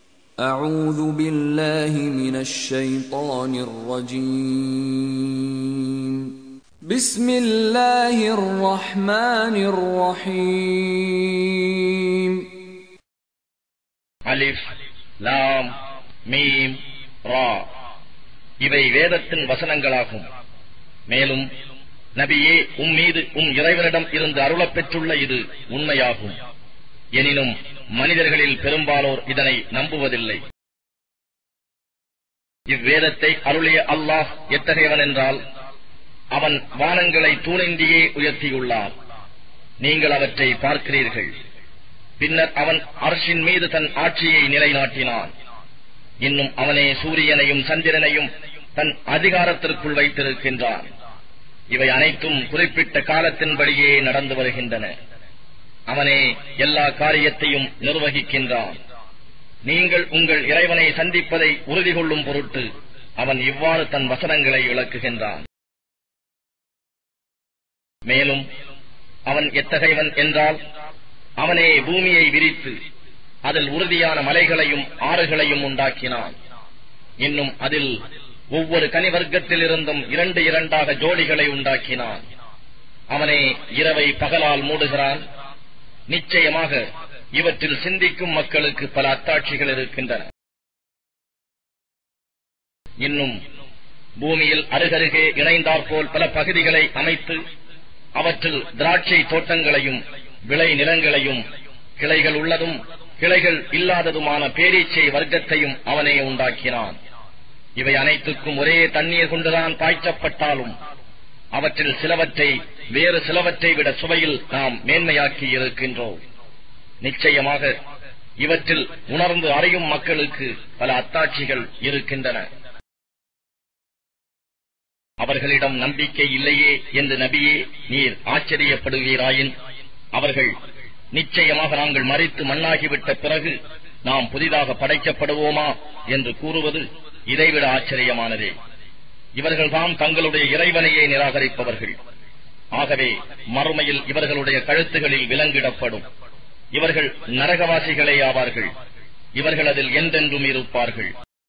أعوذ بالله من الشيطان الرجيم بسم الله الرحمن الرحيم அலிஃப் லாம் மீம் ரா இவை வேதத்தின் வசனங்களாகும் மேலும் நபியே உம் மீது உம் இறைவனிடம் இருந்து அருளப் பெற்றுள்ள இது உண்மையாகும் எனினும் மனிதர்களில் பெரும்பாலோர் இதனை நம்புவதில்லை இவ்வேதத்தை அருளிய அல்லாஹ் எத்தகையவன் என்றால் அவன் வானங்களை தூணிந்தியே உயர்த்தியுள்ளான் நீங்கள் அவற்றை பார்க்கிறீர்கள் பின்னர் அவன் அரசின் மீது தன் ஆட்சியை நிலைநாட்டினான் இன்னும் அவனே சூரியனையும் சந்திரனையும் தன் அதிகாரத்திற்குள் வைத்திருக்கின்றான் இவை அனைத்தும் குறிப்பிட்ட காலத்தின்படியே நடந்து வருகின்றன அவனே எல்லா காரியத்தையும் நிர்வகிக்கின்றான் நீங்கள் உங்கள் இறைவனை சந்திப்பதை உறுதி கொள்ளும் பொருட்டு அவன் இவ்வாறு தன் வசனங்களை விளக்குகின்றான் மேலும் அவன் எத்தகையவன் என்றால் அவனே பூமியை விரித்து அதில் உறுதியான மலைகளையும் ஆறுகளையும் உண்டாக்கினான் இன்னும் அதில் ஒவ்வொரு கனிவர்க்கத்திலிருந்தும் இரண்டு இரண்டாக ஜோடிகளை உண்டாக்கினான் அவனே இரவை பகலால் மூடுகிறான் நிச்சயமாக இவற்றில் சிந்திக்கும் மக்களுக்கு பல அத்தாட்சிகள் இருக்கின்றன இன்னும் பூமியில் அருகருகே இணைந்தாற்போல் பல பகுதிகளை அமைத்து அவற்றில் திராட்சை தோட்டங்களையும் விளை நிலங்களையும் கிளைகள் உள்ளதும் கிளைகள் இல்லாததுமான பேரீச்சை வர்க்கத்தையும் அவனே உண்டாக்கினான் இவை அனைத்துக்கும் ஒரே தண்ணீர் கொண்டுதான் பாய்ச்சப்பட்டாலும் அவற்றில் சிலவற்றை வேறு சிலவற்றை விட சுவையில் நாம் மேன்மையாக்கி இருக்கின்றோம் நிச்சயமாக இவற்றில் உணர்ந்து அறியும் மக்களுக்கு பல அத்தாட்சிகள் இருக்கின்றன அவர்களிடம் நம்பிக்கை இல்லையே என்று நபியே நீர் ஆச்சரியப்படுவீராயின் அவர்கள் நிச்சயமாக நாங்கள் மறித்து மண்ணாகிவிட்ட பிறகு நாம் புதிதாக படைக்கப்படுவோமா என்று கூறுவது இதைவிட ஆச்சரியமானதே இவர்கள்தாம் தங்களுடைய இறைவனையே நிராகரிப்பவர்கள் ஆகவே மறுமையில் இவர்களுடைய கழுத்துகளில் விலங்கிடப்படும் இவர்கள் நரகவாசிகளே ஆவார்கள் இவர்கள் அதில் என்றென்றும் இருப்பார்கள்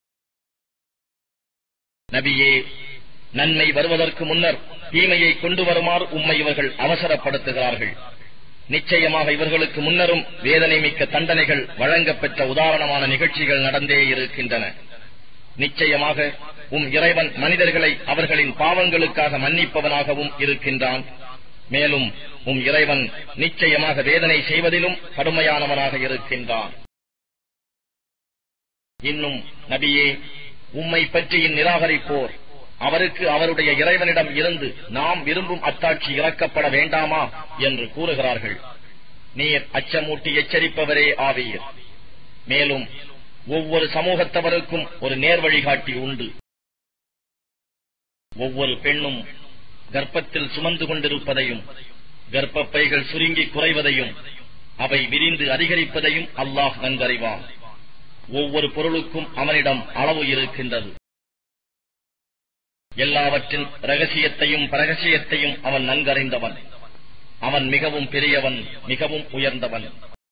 நபியே நன்மை வருவதற்கு முன்னர் தீமையை கொண்டு வருமாறு உம்மை இவர்கள் அவசரப்படுத்துகிறார்கள் நிச்சயமாக இவர்களுக்கு முன்னரும் வேதனை மிக்க தண்டனைகள் வழங்கப்பெற்ற உதாரணமான நிகழ்ச்சிகள் நடந்தே இருக்கின்றன நிச்சயமாக உம் இறைவன் மனிதர்களை அவர்களின் பாவங்களுக்காக மன்னிப்பவனாகவும் இருக்கின்றான் மேலும் உம் இறைவன் நிச்சயமாக வேதனை செய்வதிலும் கடுமையானவனாக இருக்கின்றான் இன்னும் நபியே உம்மை பற்றியின் நிராகரிப்போர் அவருக்கு அவருடைய இறைவனிடம் இருந்து நாம் விரும்பும் அத்தாட்சி இறக்கப்பட வேண்டாமா என்று கூறுகிறார்கள் நீர் அச்சமூட்டி எச்சரிப்பவரே ஆவீர் மேலும் ஒவ்வொரு சமூகத்தவருக்கும் ஒரு நேர் வழிகாட்டி உண்டு ஒவ்வொரு பெண்ணும் கர்ப்பத்தில் சுமந்து கொண்டிருப்பதையும் கர்ப்பப்பைகள் சுருங்கி குறைவதையும் அவை விரிந்து அதிகரிப்பதையும் அல்லாஹ் நன்கறிவான் ஒவ்வொரு பொருளுக்கும் அவனிடம் அளவு இருக்கின்றது எல்லாவற்றின் ரகசியத்தையும் பரகசியத்தையும் அவன் நன்கறிந்தவன் அவன் மிகவும் பெரியவன் மிகவும் உயர்ந்தவன்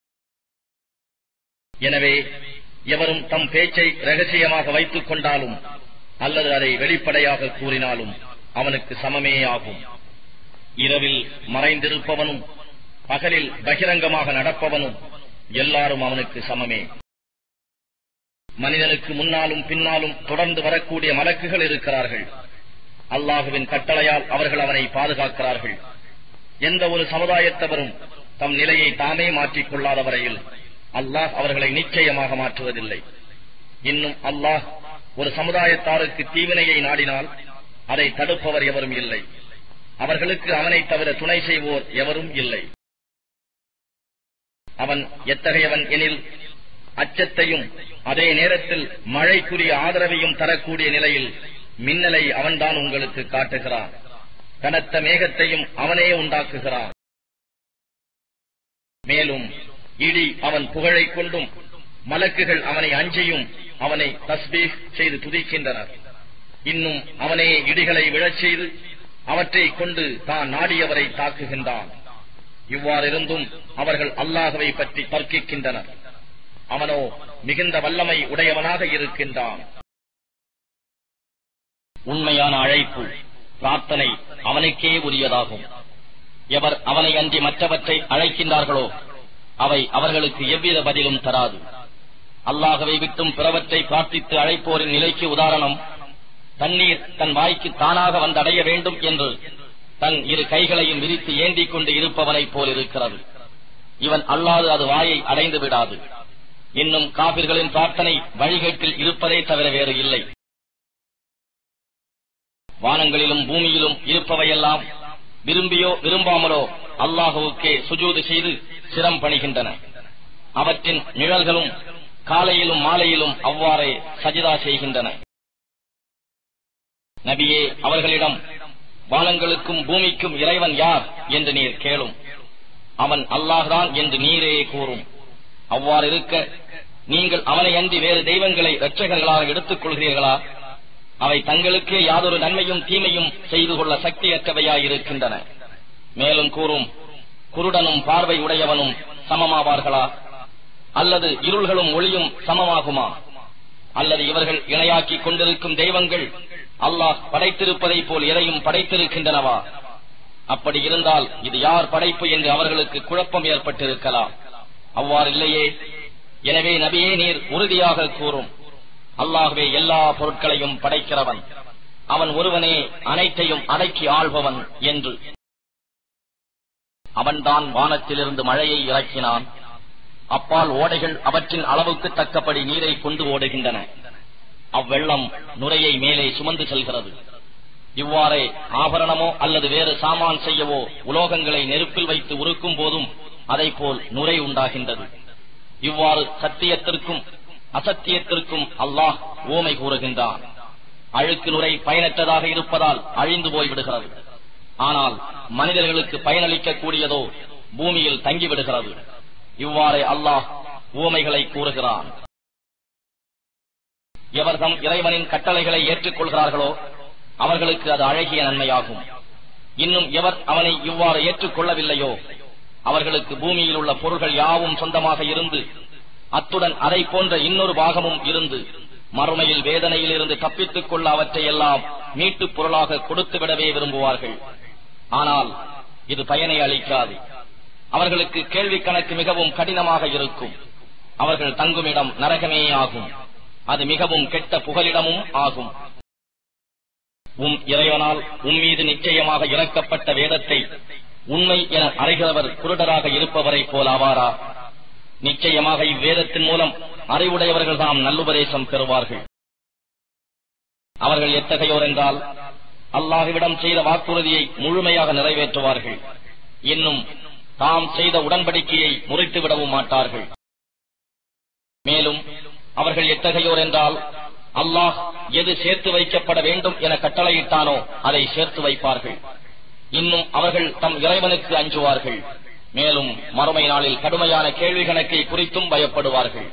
எனவே எவரும் தம் பேச்சை ரகசியமாக வைத்துக் கொண்டாலும் அல்லது அதை வெளிப்படையாக கூறினாலும் அவனுக்கு சமமே ஆகும் இரவில் மறைந்திருப்பவனும் பகலில் பகிரங்கமாக நடப்பவனும் எல்லாரும் அவனுக்கு சமமே மனிதனுக்கு முன்னாலும் பின்னாலும் தொடர்ந்து வரக்கூடிய மலக்குகள் இருக்கிறார்கள் அல்லாஹுவின் கட்டளையால் அவர்கள் அவனை பாதுகாக்கிறார்கள் எந்த ஒரு சமுதாயத்தவரும் தம் நிலையை தாமே மாற்றிக் கொள்ளாத வரையில் அல்லாஹ் அவர்களை நிச்சயமாக மாற்றுவதில்லை இன்னும் அல்லாஹ் ஒரு சமுதாயத்தாருக்கு தீவினையை நாடினால் அதை தடுப்பவர் எவரும் இல்லை அவர்களுக்கு அவனை தவிர துணை செய்வோர் எவரும் இல்லை அவன் எத்தகையவன் எனில் அச்சத்தையும் அதே நேரத்தில் மழைக்குரிய ஆதரவையும் தரக்கூடிய நிலையில் மின்னலை அவன்தான் உங்களுக்கு காட்டுகிறான் கனத்த மேகத்தையும் அவனே உண்டாக்குகிறான் மேலும் இடி அவன் புகழைக் கொண்டும் மலக்குகள் அவனை அஞ்சியும் அவனை தஸ்பீக் செய்து துதிக்கின்றனர் இன்னும் அவனே இடிகளை விழச் செய்து அவற்றைக் கொண்டு தான் நாடியவரை தாக்குகின்றான் இவ்வாறிருந்தும் அவர்கள் அல்லாஹவை பற்றி தர்க்கிக்கின்றனர் அவனோ மிகுந்த வல்லமை உடையவனாக இருக்கின்றான் உண்மையான அழைப்பு பிரார்த்தனை அவனுக்கே உரியதாகும் எவர் அவனை அன்றி மற்றவற்றை அழைக்கின்றார்களோ அவை அவர்களுக்கு எவ்வித பதிலும் தராது அல்லாஹவை விட்டும் பிறவற்றை பிரார்த்தித்து அழைப்போரின் நிலைக்கு உதாரணம் தண்ணீர் தன் வாய்க்கு தானாக வந்தடைய வேண்டும் என்று தன் இரு கைகளையும் விரித்து ஏந்திக் கொண்டு இருப்பவனைப் போல் இருக்கிறது இவன் அல்லாது அது வாயை அடைந்து விடாது இன்னும் காபிர்களின் பிரார்த்தனை வழிகேட்டில் இருப்பதே தவிர வேறு இல்லை வானங்களிலும் பூமியிலும் இருப்பவையெல்லாம் விரும்பியோ விரும்பாமலோ அல்லாஹுவுக்கே சுஜூது செய்து சிரம் பணிகின்றன அவற்றின் நிழல்களும் காலையிலும் மாலையிலும் அவ்வாறே சஜிதா செய்கின்றன நபியே அவர்களிடம் வானங்களுக்கும் பூமிக்கும் இறைவன் யார் என்று நீர் கேளும் அவன் அல்லாஹ்தான் என்று நீரே கூறும் அவ்வாறு இருக்க நீங்கள் அவனை அன்றி வேறு தெய்வங்களை இரட்சகர்களாக எடுத்துக் கொள்கிறீர்களா அவை தங்களுக்கே யாதொரு நன்மையும் தீமையும் செய்து கொள்ள சக்தியற்றவையாயிருக்கின்றன மேலும் கூறும் குருடனும் பார்வை உடையவனும் சமமாவார்களா அல்லது இருள்களும் ஒளியும் சமமாகுமா அல்லது இவர்கள் இணையாக்கிக் கொண்டிருக்கும் தெய்வங்கள் அல்லாஹ் படைத்திருப்பதைப் போல் எதையும் படைத்திருக்கின்றனவா அப்படி இருந்தால் இது யார் படைப்பு என்று அவர்களுக்கு குழப்பம் ஏற்பட்டிருக்கலாம் அவ்வாறில்லையே எனவே நபியே நீர் உறுதியாக கூறும் அல்லாஹ்வே எல்லா பொருட்களையும் படைக்கிறவன் அவன் ஒருவனே அனைத்தையும் அடக்கி ஆள்பவன் என்று அவன்தான் வானத்திலிருந்து மழையை இறக்கினான் அப்பால் ஓடைகள் அவற்றின் அளவுக்கு தக்கபடி நீரை கொண்டு ஓடுகின்றன அவ்வெள்ளம் நுரையை மேலே சுமந்து செல்கிறது இவ்வாறே ஆபரணமோ அல்லது வேறு சாமான் செய்யவோ உலோகங்களை நெருப்பில் வைத்து உருக்கும் போதும் போல் நுரை உண்டாகின்றது இவ்வாறு சத்தியத்திற்கும் அசத்தியத்திற்கும் அல்லாஹ் ஓமை கூறுகின்றான் அழுக்கு நுரை பயனற்றதாக இருப்பதால் அழிந்து போய்விடுகிறது ஆனால் மனிதர்களுக்கு பயனளிக்க கூடியதோ பூமியில் தங்கிவிடுகிறது இவ்வாறே அல்லாஹ் ஓமைகளை கூறுகிறான் எவர் தம் இறைவனின் கட்டளைகளை ஏற்றுக்கொள்கிறார்களோ அவர்களுக்கு அது அழகிய நன்மையாகும் இன்னும் எவர் அவனை இவ்வாறு ஏற்றுக்கொள்ளவில்லையோ அவர்களுக்கு பூமியில் உள்ள பொருள்கள் யாவும் சொந்தமாக இருந்து அத்துடன் அதை போன்ற இன்னொரு பாகமும் இருந்து மறுமையில் வேதனையில் இருந்து தப்பித்துக் கொள்ள அவற்றை எல்லாம் மீட்டுப் பொருளாக கொடுத்துவிடவே விரும்புவார்கள் ஆனால் இது பயனை அளிக்காது அவர்களுக்கு கேள்வி கணக்கு மிகவும் கடினமாக இருக்கும் அவர்கள் தங்குமிடம் நரகமே ஆகும் அது மிகவும் கெட்ட புகலிடமும் ஆகும் உம் இறைவனால் உம் மீது நிச்சயமாக இறக்கப்பட்ட வேதத்தை உண்மை என அறிகிறவர் குருடராக இருப்பவரைப் போல் ஆவாரா நிச்சயமாக இவ்வேதத்தின் மூலம் அறிவுடையவர்கள் தாம் நல்லுபதேசம் பெறுவார்கள் அவர்கள் எத்தகையோர் என்றால் அல்லாஹுவிடம் செய்த வாக்குறுதியை முழுமையாக நிறைவேற்றுவார்கள் இன்னும் தாம் செய்த உடன்படிக்கையை முறித்து விடவும் மாட்டார்கள் மேலும் அவர்கள் எத்தகையோர் என்றால் அல்லாஹ் எது சேர்த்து வைக்கப்பட வேண்டும் என கட்டளையிட்டானோ அதை சேர்த்து வைப்பார்கள் இன்னும் அவர்கள் தம் இறைவனுக்கு அஞ்சுவார்கள் மேலும் மறுமை நாளில் கடுமையான கேள்வி கணக்கை குறித்தும் பயப்படுவார்கள்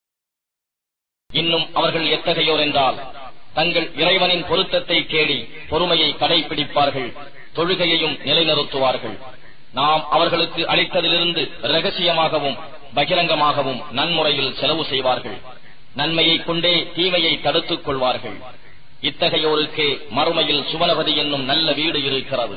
இன்னும் அவர்கள் எத்தகையோர் என்றால் தங்கள் இறைவனின் பொருத்தத்தை தேடி பொறுமையை கடைபிடிப்பார்கள் தொழுகையையும் நிலைநிறுத்துவார்கள் நாம் அவர்களுக்கு அளித்ததிலிருந்து ரகசியமாகவும் பகிரங்கமாகவும் நன்முறையில் செலவு செய்வார்கள் நன்மையைக் கொண்டே தீமையை தடுத்துக் கொள்வார்கள் இத்தகையோருக்கு மறுமையில் சுவனவதி என்னும் நல்ல வீடு இருக்கிறது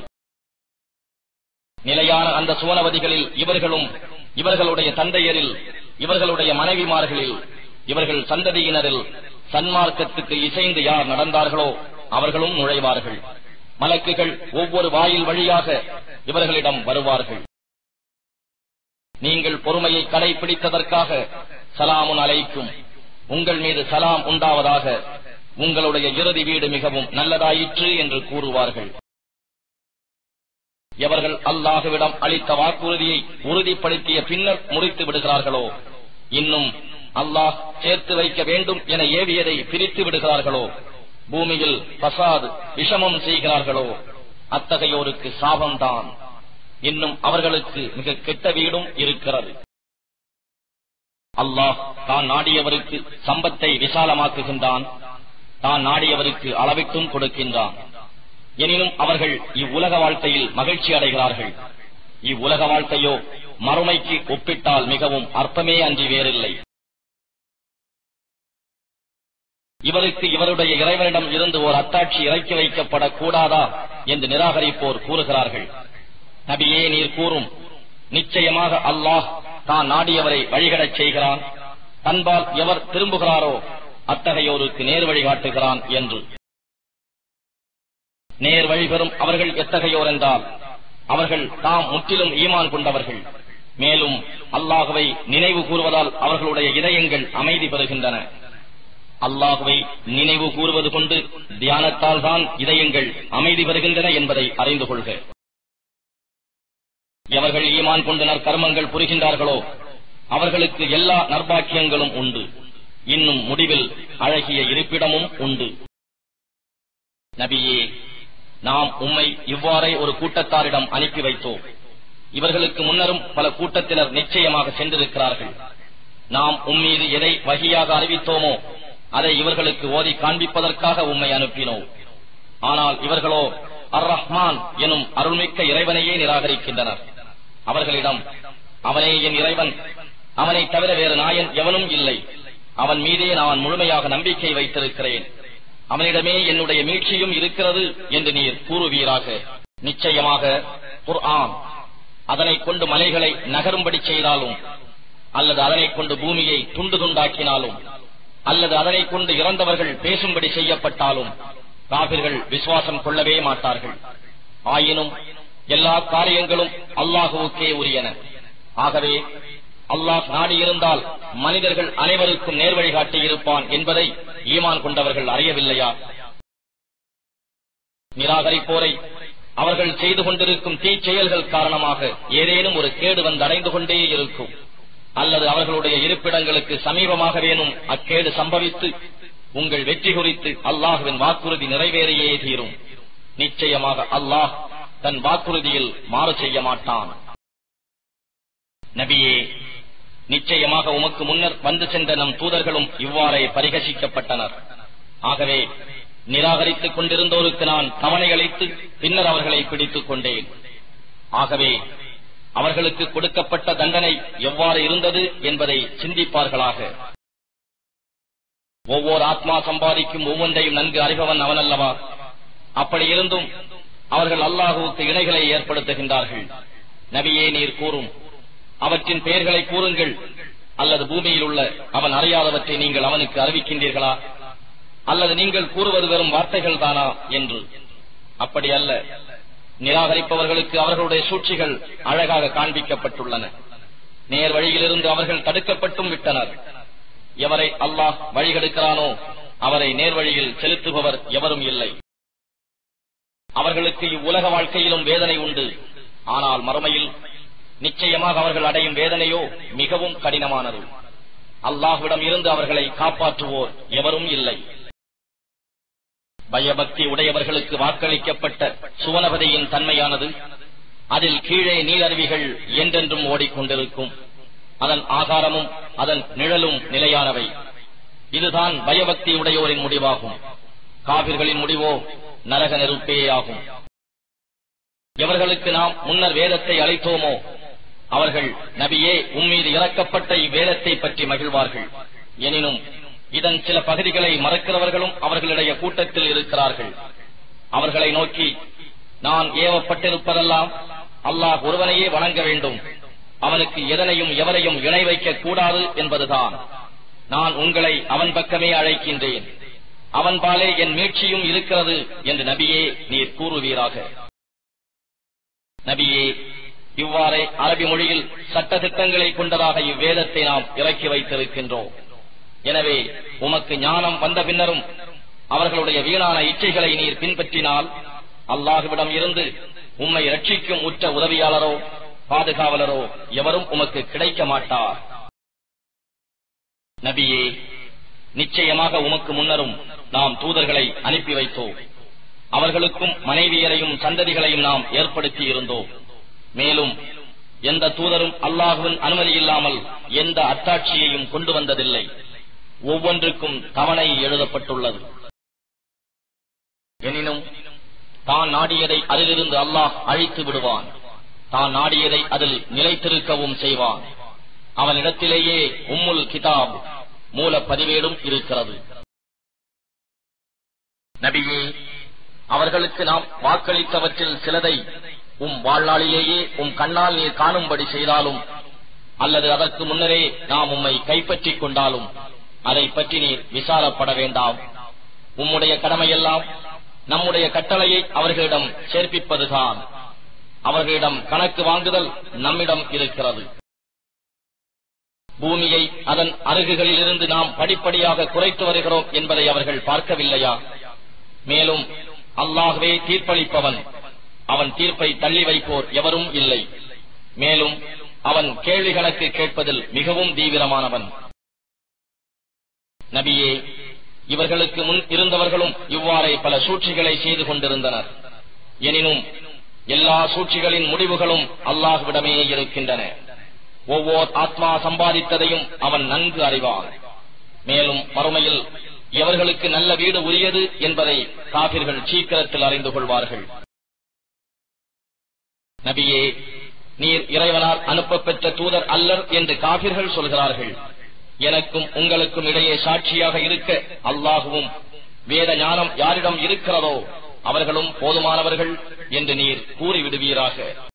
நிலையான அந்த சுவனவதிகளில் இவர்களும் இவர்களுடைய தந்தையரில் இவர்களுடைய மனைவிமார்களில் இவர்கள் சந்ததியினரில் சன்மார்க்கத்துக்கு இசைந்து யார் நடந்தார்களோ அவர்களும் நுழைவார்கள் மலக்குகள் ஒவ்வொரு வாயில் வழியாக இவர்களிடம் வருவார்கள் நீங்கள் பொறுமையை கடைபிடித்ததற்காக சலாமுன் அலைக்கும் உங்கள் மீது சலாம் உண்டாவதாக உங்களுடைய இறுதி வீடு மிகவும் நல்லதாயிற்று என்று கூறுவார்கள் எவர்கள் அல்லாஹுவிடம் அளித்த வாக்குறுதியை உறுதிப்படுத்திய பின்னர் முறித்து விடுகிறார்களோ இன்னும் அல்லாஹ் சேர்த்து வைக்க வேண்டும் என ஏவியதை பிரித்து விடுகிறார்களோ பூமியில் பசாது விஷமம் செய்கிறார்களோ அத்தகையோருக்கு சாபம்தான் இன்னும் அவர்களுக்கு மிக கெட்ட வீடும் இருக்கிறது அல்லாஹ் தான் நாடியவருக்கு சம்பத்தை விசாலமாக்குகின்றான் தான் நாடியவருக்கு அளவிட்டும் கொடுக்கின்றான் எனினும் அவர்கள் இவ்வுலக வாழ்க்கையில் மகிழ்ச்சி அடைகிறார்கள் இவ்வுலக வாழ்க்கையோ மறுமைக்கு ஒப்பிட்டால் மிகவும் அர்த்தமே அன்றி வேறில்லை இவருக்கு இவருடைய இறைவனிடம் இருந்து ஓர் அத்தாட்சி இறக்கி வைக்கப்படக்கூடாதா என்று நிராகரிப்போர் கூறுகிறார்கள் நபியே நீர் கூறும் நிச்சயமாக அல்லாஹ் தான் நாடியவரை வழிகடச் செய்கிறான் தன்பால் எவர் திரும்புகிறாரோ அத்தகையோருக்கு நேர் வழி காட்டுகிறான் என்று நேர் வழி பெறும் அவர்கள் எத்தகையோர் என்றால் அவர்கள் தாம் முற்றிலும் ஈமான் கொண்டவர்கள் மேலும் அல்லாஹுவை நினைவு கூறுவதால் அவர்களுடைய இதயங்கள் அமைதி பெறுகின்றன அல்லாஹுவை நினைவு கூறுவது கொண்டு தியானத்தால் தான் இதயங்கள் அமைதி பெறுகின்றன என்பதை அறிந்து கொள்க எவர்கள் ஈமான் கொண்டு நற்கர்மங்கள் புரிகின்றார்களோ அவர்களுக்கு எல்லா நற்பாக்கியங்களும் உண்டு இன்னும் முடிவில் அழகிய இருப்பிடமும் உண்டு நபியே நாம் உம்மை இவ்வாறே ஒரு கூட்டத்தாரிடம் அனுப்பி வைத்தோம் இவர்களுக்கு முன்னரும் பல கூட்டத்தினர் நிச்சயமாக சென்றிருக்கிறார்கள் நாம் உம்மீது எதை வகியாக அறிவித்தோமோ அதை இவர்களுக்கு ஓதி காண்பிப்பதற்காக உம்மை அனுப்பினோம் ஆனால் இவர்களோ அர் ரஹ்மான் எனும் அருள்மிக்க இறைவனையே நிராகரிக்கின்றனர் அவர்களிடம் அவனே என் இறைவன் அவனை தவிர வேறு நாயன் எவனும் இல்லை அவன் மீதே நான் முழுமையாக நம்பிக்கை வைத்திருக்கிறேன் அவனிடமே என்னுடைய மீட்சியும் இருக்கிறது என்று நீர் கூறுவீராக நிச்சயமாக குர்ஆன் அதனை கொண்டு மலைகளை நகரும்படி செய்தாலும் அல்லது அதனை கொண்டு பூமியை துண்டு துண்டாக்கினாலும் அல்லது அதனை கொண்டு இறந்தவர்கள் பேசும்படி செய்யப்பட்டாலும் காபிர்கள் விசுவாசம் கொள்ளவே மாட்டார்கள் ஆயினும் எல்லா காரியங்களும் அல்லாஹுவுக்கே உரியன ஆகவே அல்லாஹ் நாடியிருந்தால் மனிதர்கள் அனைவருக்கும் நேர்வழி காட்டியிருப்பான் என்பதை ஈமான் கொண்டவர்கள் அறியவில்லையா நிராகரிப்போரை அவர்கள் செய்து கொண்டிருக்கும் தீச்செயல்கள் காரணமாக ஏதேனும் ஒரு கேடு வந்து அடைந்து கொண்டே இருக்கும் அல்லது அவர்களுடைய இருப்பிடங்களுக்கு சமீபமாகவேனும் அக்கேடு சம்பவித்து உங்கள் வெற்றி குறித்து அல்லாஹுவின் வாக்குறுதி நிறைவேறியே தீரும் நிச்சயமாக அல்லாஹ் தன் வாக்குறுதியில் மாறு செய்ய மாட்டான் நபியே நிச்சயமாக உமக்கு முன்னர் வந்து சென்ற நம் தூதர்களும் இவ்வாறே பரிகசிக்கப்பட்டனர் ஆகவே நிராகரித்துக் கொண்டிருந்தோருக்கு நான் தவணை அளித்து பின்னர் அவர்களை பிடித்துக் கொண்டேன் ஆகவே அவர்களுக்கு கொடுக்கப்பட்ட தண்டனை எவ்வாறு இருந்தது என்பதை சிந்திப்பார்களாக ஒவ்வொரு ஆத்மா சம்பாதிக்கும் ஒவ்வொன்றையும் நன்கு அறிபவன் அவனல்லவா அப்படி இருந்தும் அவர்கள் அல்லாஹுவுக்கு இணைகளை ஏற்படுத்துகின்றார்கள் நபியே நீர் கூறும் அவற்றின் பெயர்களை கூறுங்கள் அல்லது பூமியில் உள்ள அவன் அறியாதவற்றை நீங்கள் அவனுக்கு அறிவிக்கின்றீர்களா அல்லது நீங்கள் கூறுவது வெறும் வார்த்தைகள் தானா என்று அப்படி அல்ல நிராகரிப்பவர்களுக்கு அவர்களுடைய சூழ்ச்சிகள் அழகாக காண்பிக்கப்பட்டுள்ளன நேர் வழியிலிருந்து அவர்கள் தடுக்கப்பட்டும் விட்டனர் எவரை அல்லாஹ் வழிகெடுக்கிறானோ அவரை நேர்வழியில் செலுத்துபவர் எவரும் இல்லை அவர்களுக்கு இவ்வுலக வாழ்க்கையிலும் வேதனை உண்டு ஆனால் மறுமையில் நிச்சயமாக அவர்கள் அடையும் வேதனையோ மிகவும் கடினமானது அல்லாஹ்விடம் இருந்து அவர்களை காப்பாற்றுவோர் எவரும் இல்லை பயபக்தி உடையவர்களுக்கு வாக்களிக்கப்பட்ட சுவனபதியின் தன்மையானது அதில் கீழே நீரருவிகள் என்றென்றும் ஓடிக்கொண்டிருக்கும் அதன் ஆகாரமும் அதன் நிழலும் நிலையானவை இதுதான் பயபக்தி உடையோரின் முடிவாகும் காவிர்களின் முடிவோ நரக நெருப்பேயாகும் எவர்களுக்கு நாம் முன்னர் வேதத்தை அளித்தோமோ அவர்கள் நபியே உம்மீது இறக்கப்பட்ட இவ்வேதத்தை பற்றி மகிழ்வார்கள் எனினும் இதன் சில பகுதிகளை மறக்கிறவர்களும் அவர்களுடைய கூட்டத்தில் இருக்கிறார்கள் அவர்களை நோக்கி நான் ஏவப்பட்டிருப்பதெல்லாம் அல்லாஹ் ஒருவனையே வணங்க வேண்டும் அவனுக்கு எதனையும் எவரையும் இணை வைக்க கூடாது என்பதுதான் நான் உங்களை அவன் பக்கமே அழைக்கின்றேன் அவன் பாலே என் மீட்சியும் இருக்கிறது என்று நபியே நீர் கூறுவீராக நபியே இவ்வாறே அரபி மொழியில் சட்ட திட்டங்களை கொண்டதாக இவ்வேதத்தை நாம் இறக்கி வைத்திருக்கின்றோம் எனவே உமக்கு ஞானம் வந்த பின்னரும் அவர்களுடைய வீணான இச்சைகளை நீர் பின்பற்றினால் அல்லாஹுவிடம் இருந்து உம்மை ரட்சிக்கும் உற்ற உதவியாளரோ பாதுகாவலரோ எவரும் உமக்கு கிடைக்க மாட்டார் நபியே நிச்சயமாக உமக்கு முன்னரும் நாம் தூதர்களை அனுப்பி வைத்தோம் அவர்களுக்கும் மனைவியரையும் சந்ததிகளையும் நாம் ஏற்படுத்தி இருந்தோம் மேலும் எந்த தூதரும் அல்லாஹுவின் அனுமதி இல்லாமல் எந்த அத்தாட்சியையும் கொண்டு வந்ததில்லை ஒவ்வொன்றுக்கும் தவணை எழுதப்பட்டுள்ளது எனினும் தான் நாடியதை அதிலிருந்து அல்லாஹ் அழித்து விடுவான் தான் நாடியதை அதில் நிலைத்திருக்கவும் செய்வான் அவனிடத்திலேயே உம்முல் கிதாப் மூல பதிவேடும் இருக்கிறது நபியே அவர்களுக்கு நாம் வாக்களித்தவற்றில் சிலதை உம் வாழ்நாளிலேயே உம் கண்ணால் நீர் காணும்படி செய்தாலும் அல்லது அதற்கு முன்னரே நாம் உம்மை கைப்பற்றிக் கொண்டாலும் அதை பற்றி நீர் விசாரப்பட வேண்டாம் உம்முடைய கடமையெல்லாம் நம்முடைய கட்டளையை அவர்களிடம் சேர்ப்பிப்பதுதான் அவர்களிடம் கணக்கு வாங்குதல் நம்மிடம் இருக்கிறது பூமியை அதன் அருகுகளிலிருந்து நாம் படிப்படியாக குறைத்து வருகிறோம் என்பதை அவர்கள் பார்க்கவில்லையா மேலும் அல்லாகவே தீர்ப்பளிப்பவன் அவன் தீர்ப்பை தள்ளி வைப்போர் எவரும் இல்லை மேலும் அவன் கேள்வி கணக்கு கேட்பதில் மிகவும் தீவிரமானவன் நபியே இவர்களுக்கு முன் இருந்தவர்களும் இவ்வாறே பல சூழ்ச்சிகளை செய்து கொண்டிருந்தனர் எனினும் எல்லா சூழ்ச்சிகளின் முடிவுகளும் அல்லாஹ்விடமே இருக்கின்றன ஒவ்வொரு ஆத்மா சம்பாதித்ததையும் அவன் நன்கு அறிவான் மேலும் மறுமையில் எவர்களுக்கு நல்ல வீடு உரியது என்பதை காபிர்கள் சீக்கிரத்தில் அறிந்து கொள்வார்கள் நபியே நீர் இறைவனால் அனுப்பப் பெற்ற தூதர் அல்லர் என்று காபிர்கள் சொல்கிறார்கள் எனக்கும் உங்களுக்கும் இடையே சாட்சியாக இருக்க அல்லாஹுவும் வேத ஞானம் யாரிடம் இருக்கிறதோ அவர்களும் போதுமானவர்கள் என்று நீர் கூறிவிடுவீராக